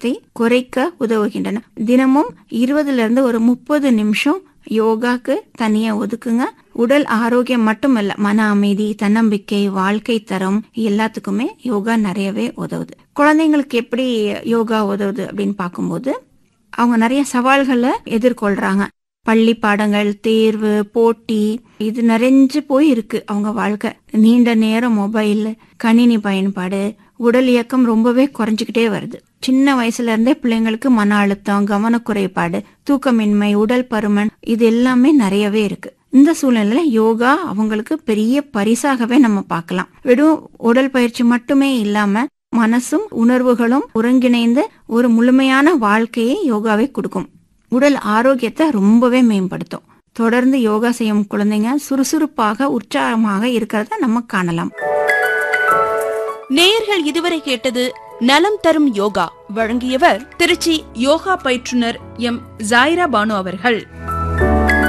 அபாயத்தை குறைக்க உதவுகின்றன தினமும் இருபதுல இருந்து ஒரு முப்பது நிமிஷம் யோகாக்கு தனியா ஒதுக்குங்க உடல் ஆரோக்கியம் மட்டுமல்ல மன அமைதி தன்னம்பிக்கை வாழ்க்கை தரம் எல்லாத்துக்குமே யோகா நிறையவே உதவுது குழந்தைங்களுக்கு எப்படி யோகா உதவுது அப்படின்னு பார்க்கும்போது அவங்க நிறைய சவால்களை எதிர்கொள்றாங்க பள்ளி பாடங்கள் தேர்வு போட்டி இது நிறைஞ்சு போய் இருக்கு அவங்க வாழ்க்கை நீண்ட நேரம் மொபைல் கணினி பயன்பாடு உடல் இயக்கம் ரொம்பவே குறைஞ்சுக்கிட்டே வருது சின்ன வயசுல இருந்தே பிள்ளைங்களுக்கு மன அழுத்தம் கவனக்குறைபாடு தூக்கமின்மை உடல் பருமன் இது எல்லாமே நிறையவே இருக்கு இந்த சூழ்நிலையில யோகா அவங்களுக்கு பெரிய பரிசாகவே நம்ம பார்க்கலாம் வெறும் உடல் பயிற்சி மட்டுமே இல்லாம மனசும் உணர்வுகளும் ஒருங்கிணைந்து ஒரு முழுமையான வாழ்க்கையை யோகாவே கொடுக்கும் உடல் ஆரோக்கியத்தை ரொம்பவே மேம்படுத்தும் தொடர்ந்து யோகா செய்யும் குழந்தைங்க சுறுசுறுப்பாக உற்சாகமாக இருக்கிறத நம்ம காணலாம் நேயர்கள் இதுவரை கேட்டது நலம் தரும் யோகா வழங்கியவர் திருச்சி யோகா பயிற்றுனர் எம் ஜாயிரா பானு அவர்கள்